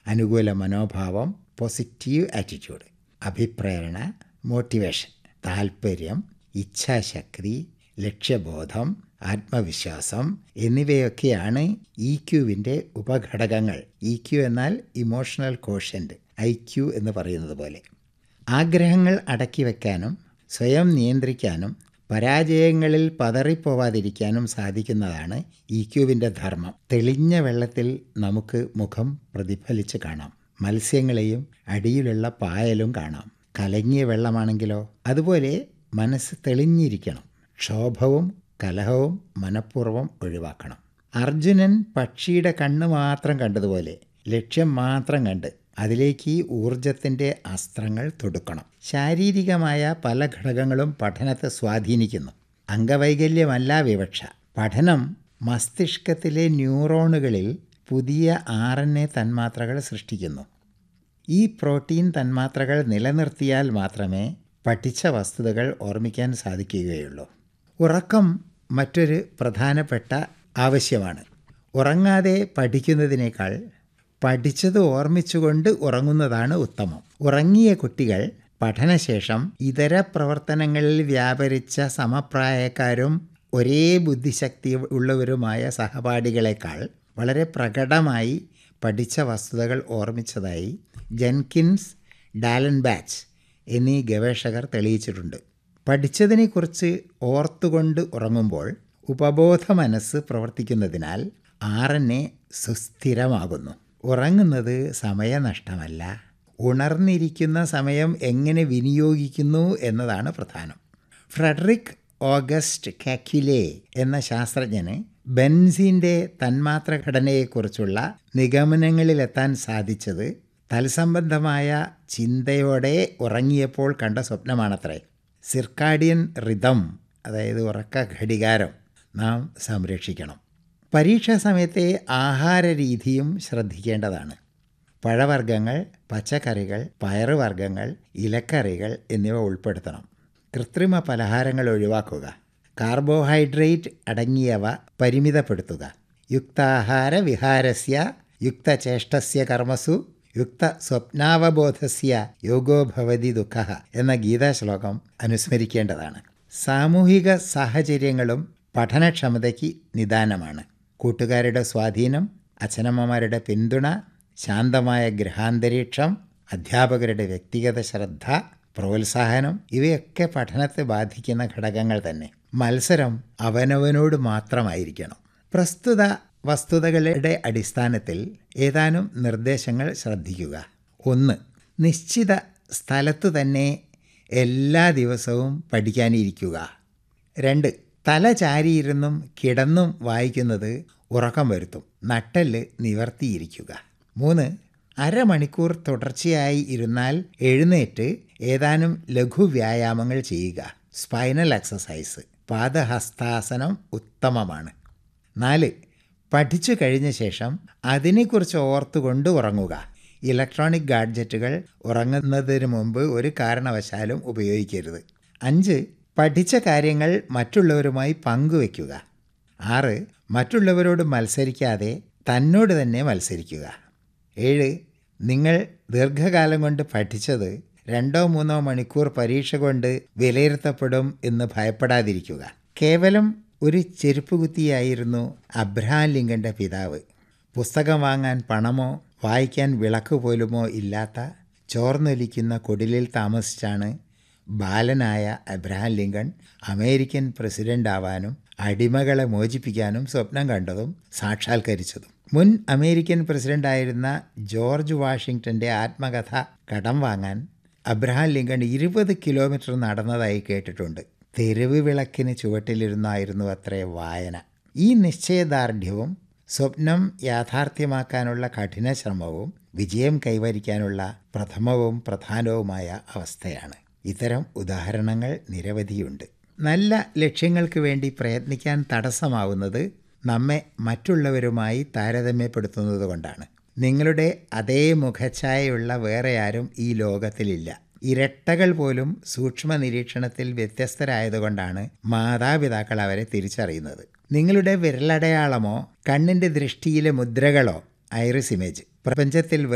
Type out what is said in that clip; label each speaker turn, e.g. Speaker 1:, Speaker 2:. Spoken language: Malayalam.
Speaker 1: അനുകൂല മനോഭാവം പോസിറ്റീവ് ആറ്റിറ്റ്യൂഡ് അഭിപ്രേരണ മോട്ടിവേഷൻ താൽപ്പര്യം ഇച്ഛാശക്തി ലക്ഷ്യബോധം ആത്മവിശ്വാസം എന്നിവയൊക്കെയാണ് ഇ ക്യുവിൻ്റെ ഉപഘടകങ്ങൾ ഇ ക്യു എന്നാൽ ഇമോഷണൽ കോഷ്യൻ്റ് ഐ ക്യു എന്ന് പറയുന്നത് പോലെ ആഗ്രഹങ്ങൾ അടക്കി വയ്ക്കാനും സ്വയം നിയന്ത്രിക്കാനും പരാജയങ്ങളിൽ പതറിപ്പോവാതിരിക്കാനും സാധിക്കുന്നതാണ് ഇ ക്യുവിൻ്റെ ധർമ്മം തെളിഞ്ഞ വെള്ളത്തിൽ നമുക്ക് മുഖം പ്രതിഫലിച്ച് കാണാം മത്സ്യങ്ങളെയും അടിയിലുള്ള പായലും കാണാം കലങ്ങിയ വെള്ളമാണെങ്കിലോ അതുപോലെ മനസ്സ് തെളിഞ്ഞിരിക്കണം ക്ഷോഭവും കലഹവും മനഃപൂർവ്വം ഒഴിവാക്കണം അർജുനൻ പക്ഷിയുടെ കണ്ണ് മാത്രം കണ്ടതുപോലെ ലക്ഷ്യം മാത്രം കണ്ട് അതിലേക്ക് ഊർജത്തിൻ്റെ അസ്ത്രങ്ങൾ തൊടുക്കണം ശാരീരികമായ പല ഘടകങ്ങളും പഠനത്തെ സ്വാധീനിക്കുന്നു അംഗവൈകല്യമല്ല വിവക്ഷ പഠനം മസ്തിഷ്കത്തിലെ ന്യൂറോണുകളിൽ പുതിയ ആർ എൻ എ തന്മാത്രകൾ സൃഷ്ടിക്കുന്നു ഈ പ്രോട്ടീൻ തന്മാത്രകൾ നിലനിർത്തിയാൽ മാത്രമേ പഠിച്ച വസ്തുതകൾ ഓർമ്മിക്കാൻ സാധിക്കുകയുള്ളൂ ഉറക്കം മറ്റൊരു പ്രധാനപ്പെട്ട ആവശ്യമാണ് ഉറങ്ങാതെ പഠിക്കുന്നതിനേക്കാൾ പഠിച്ചത് ഓർമ്മിച്ചുകൊണ്ട് ഉറങ്ങുന്നതാണ് ഉത്തമം ഉറങ്ങിയ കുട്ടികൾ പഠനശേഷം ഇതര പ്രവർത്തനങ്ങളിൽ വ്യാപരിച്ച സമപ്രായക്കാരും ഒരേ ബുദ്ധിശക്തി ഉള്ളവരുമായ സഹപാഠികളെക്കാൾ വളരെ പ്രകടമായി പഠിച്ച വസ്തുതകൾ ഓർമ്മിച്ചതായി ജെൻകിൻസ് ഡാലൻ ബാച്ച് എന്നീ ഗവേഷകർ തെളിയിച്ചിട്ടുണ്ട് പഠിച്ചതിനെക്കുറിച്ച് ഓർത്തുകൊണ്ട് ഉറങ്ങുമ്പോൾ ഉപബോധ മനസ്സ് പ്രവർത്തിക്കുന്നതിനാൽ ആർ എൻ എ സുസ്ഥിരമാകുന്നു ഉറങ്ങുന്നത് സമയനഷ്ടമല്ല ഉണർന്നിരിക്കുന്ന സമയം എങ്ങനെ വിനിയോഗിക്കുന്നു എന്നതാണ് പ്രധാനം ഫ്രെഡറിക് ഓഗസ്റ്റ് കാക്യുലേ എന്ന ശാസ്ത്രജ്ഞന് ബെൻസിൻ്റെ തന്മാത്ര ഘടനയെക്കുറിച്ചുള്ള നിഗമനങ്ങളിലെത്താൻ സാധിച്ചത് തൽസംബന്ധമായ ചിന്തയോടെ ഉറങ്ങിയപ്പോൾ കണ്ട സ്വപ്നമാണത്രേ സിർക്കാഡിയൻ റിതം അതായത് ഉറക്ക ഘടികാരം നാം സംരക്ഷിക്കണം പരീക്ഷാ സമയത്തെ ആഹാര രീതിയും ശ്രദ്ധിക്കേണ്ടതാണ് പഴവർഗ്ഗങ്ങൾ പച്ചക്കറികൾ പയറുവർഗ്ഗങ്ങൾ ഇലക്കറികൾ എന്നിവ ഉൾപ്പെടുത്തണം കൃത്രിമ പലഹാരങ്ങൾ ഒഴിവാക്കുക കാർബോഹൈഡ്രേറ്റ് അടങ്ങിയവ പരിമിതപ്പെടുത്തുക യുക്താഹാര വിഹാരസ്യ യുക്തചേഷ്ടസ്യ കർമ്മസു യുക്ത സ്വപ്നാവബോധസ്യ യോഗോ ഭവതി ദുഃഖ എന്ന ഗീതാശ്ലോകം അനുസ്മരിക്കേണ്ടതാണ് സാമൂഹിക സാഹചര്യങ്ങളും പഠനക്ഷമതയ്ക്ക് നിദാനമാണ് കൂട്ടുകാരുടെ സ്വാധീനം അച്ഛനമ്മമാരുടെ പിന്തുണ ശാന്തമായ ഗൃഹാന്തരീക്ഷം അധ്യാപകരുടെ വ്യക്തിഗത ശ്രദ്ധ പ്രോത്സാഹനം ഇവയൊക്കെ പഠനത്തെ ബാധിക്കുന്ന ഘടകങ്ങൾ തന്നെ മത്സരം അവനവനോട് മാത്രമായിരിക്കണം പ്രസ്തുത വസ്തുതകളുടെ അടിസ്ഥാനത്തിൽ ഏതാനും നിർദ്ദേശങ്ങൾ ശ്രദ്ധിക്കുക ഒന്ന് നിശ്ചിത സ്ഥലത്തു തന്നെ എല്ലാ ദിവസവും പഠിക്കാനിരിക്കുക രണ്ട് തല ചാരിയിരുന്നും കിടന്നും വായിക്കുന്നത് ഉറക്കം വരുത്തും നട്ടല് നിവർത്തിയിരിക്കുക മൂന്ന് അരമണിക്കൂർ തുടർച്ചയായി ഇരുന്നാൽ എഴുന്നേറ്റ് ഏതാനും ലഘു വ്യായാമങ്ങൾ ചെയ്യുക സ്പൈനൽ എക്സസൈസ് പാദഹസ്താസനം ഉത്തമമാണ് നാല് പഠിച്ചു കഴിഞ്ഞ ശേഷം അതിനെക്കുറിച്ച് ഓർത്തുകൊണ്ട് ഉറങ്ങുക ഇലക്ട്രോണിക് ഗാഡ്ജറ്റുകൾ ഉറങ്ങുന്നതിന് മുമ്പ് ഒരു കാരണവശാലും ഉപയോഗിക്കരുത് അഞ്ച് പഠിച്ച കാര്യങ്ങൾ മറ്റുള്ളവരുമായി പങ്കുവയ്ക്കുക ആറ് മറ്റുള്ളവരോട് മത്സരിക്കാതെ തന്നോട് തന്നെ മത്സരിക്കുക ഏഴ് നിങ്ങൾ ദീർഘകാലം കൊണ്ട് പഠിച്ചത് രണ്ടോ മൂന്നോ മണിക്കൂർ പരീക്ഷ കൊണ്ട് വിലയിരുത്തപ്പെടും എന്ന് ഭയപ്പെടാതിരിക്കുക കേവലം ഒരു ചെരുപ്പ് കുത്തിയായിരുന്നു അബ്രഹാം ലിങ്കൻ്റെ പിതാവ് പുസ്തകം വാങ്ങാൻ പണമോ വായിക്കാൻ വിളക്ക് പോലുമോ ഇല്ലാത്ത ചോർന്നൊലിക്കുന്ന കുടിലിൽ താമസിച്ചാണ് ബാലനായ അബ്രഹാം ലിങ്കൺ അമേരിക്കൻ പ്രസിഡന്റ് ആവാനും അടിമകളെ മോചിപ്പിക്കാനും സ്വപ്നം കണ്ടതും സാക്ഷാത്കരിച്ചതും മുൻ അമേരിക്കൻ പ്രസിഡന്റായിരുന്ന ജോർജ് വാഷിങ്ടൻ്റെ ആത്മകഥ കടം വാങ്ങാൻ അബ്രഹാം ലിങ്കൺ ഇരുപത് കിലോമീറ്റർ നടന്നതായി കേട്ടിട്ടുണ്ട് തെരുവ് വിളക്കിന് ചുവട്ടിലിരുന്നായിരുന്നു അത്രേ വായന ഈ നിശ്ചയദാർഢ്യവും സ്വപ്നം യാഥാർത്ഥ്യമാക്കാനുള്ള കഠിന ശ്രമവും വിജയം കൈവരിക്കാനുള്ള പ്രഥമവും പ്രധാനവുമായ അവസ്ഥയാണ് ഇത്തരം ഉദാഹരണങ്ങൾ നിരവധിയുണ്ട് നല്ല ലക്ഷ്യങ്ങൾക്ക് വേണ്ടി പ്രയത്നിക്കാൻ തടസ്സമാവുന്നത് നമ്മെ മറ്റുള്ളവരുമായി താരതമ്യപ്പെടുത്തുന്നത് കൊണ്ടാണ് നിങ്ങളുടെ അതേ മുഖഛായയുള്ള വേറെ ആരും ഈ ലോകത്തിലില്ല ഇരട്ടകൾ പോലും സൂക്ഷ്മ നിരീക്ഷണത്തിൽ വ്യത്യസ്തരായതുകൊണ്ടാണ് മാതാപിതാക്കൾ അവരെ തിരിച്ചറിയുന്നത് നിങ്ങളുടെ വിരലടയാളമോ കണ്ണിൻ്റെ ദൃഷ്ടിയിലെ മുദ്രകളോ ഐറിസ് ഇമേജ് പ്രപഞ്ചത്തിൽ